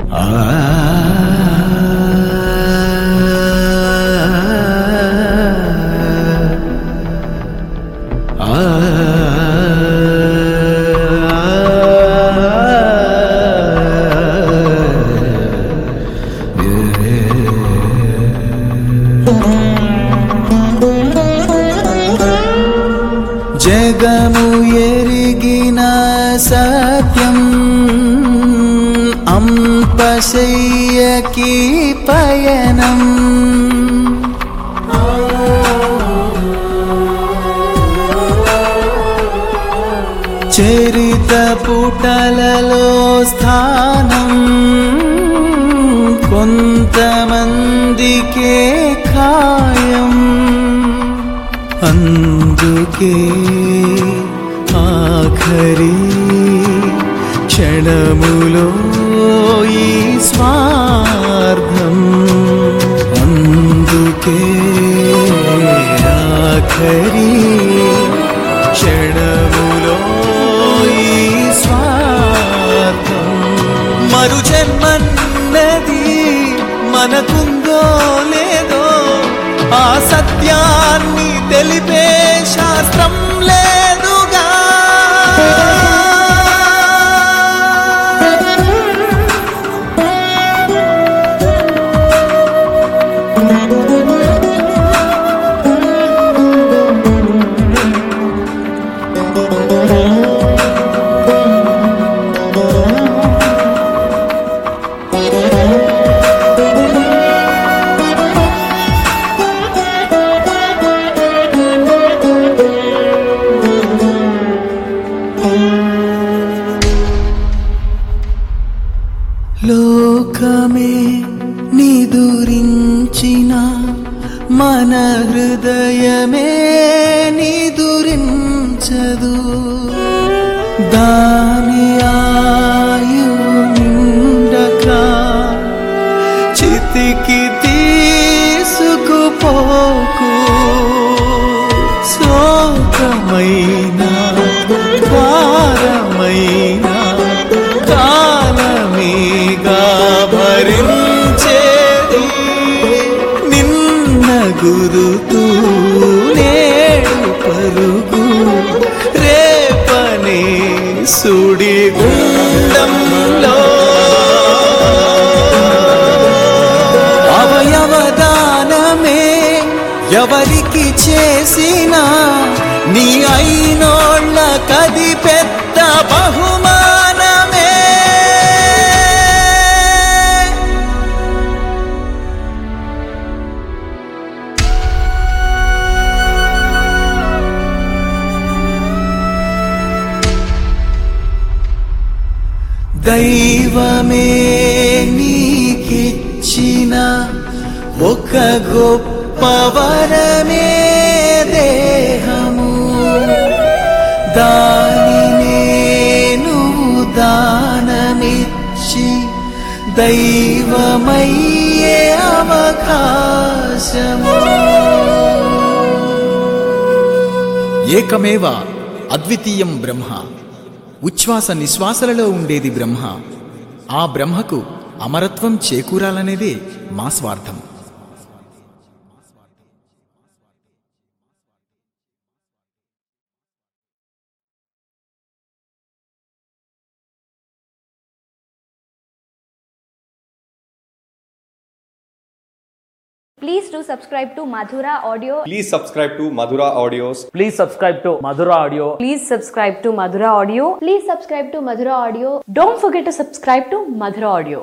జగము ఎరిగిన సత్యం అంపశయ్యకి పయనం చరిత పుటలలో స్థానం కొంతమందికే ఖాయం అందుకే ఆఖరి క్షణములో ఈ స్వార్థం అందుకే ఆఖరి క్షణములో ఈ స్వార్థం మరు జన్మన్నది మనకుందో లేదో ఆ సత్యాన్ని తెలిపే శాస్త్రం లేదుగా లోకమే నిదురించిన మన హృదయమే నిదురించదు దాని ఆయువు నిండక చితికి తీసుకుపోకు శోకమైన భారమైన కాలమేగా భరించేది నిన్న గురుతూ నేడు పరుగు రేపనే సుడిగుండంలో అవయవదానమే ఎవరికి చేసినా నీ అయినోళ్ళ కది పెద్ద బహుమానమే దైవమే నీకిచ్చిన ఒక గొప్ప వరమే దేహము దానినే నువ్వు దానమిచ్చి దైవమయ్యే అవకాశము ఏకమేవ అద్వితీయం బ్రహ్మ ఉచ్ఛ్వాస నిశ్వాసలలో ఉండేది బ్రహ్మ ఆ బ్రహ్మకు అమరత్వం చేకూరాలనేదే మా స్వార్థం Please do subscribe to Madhura Audio. Please subscribe to Madhura Audios. Please subscribe to Madhura Audio. Please subscribe to Madhura Audio. Please subscribe to Madhura Audio. Don't forget to subscribe to Madhura Audio.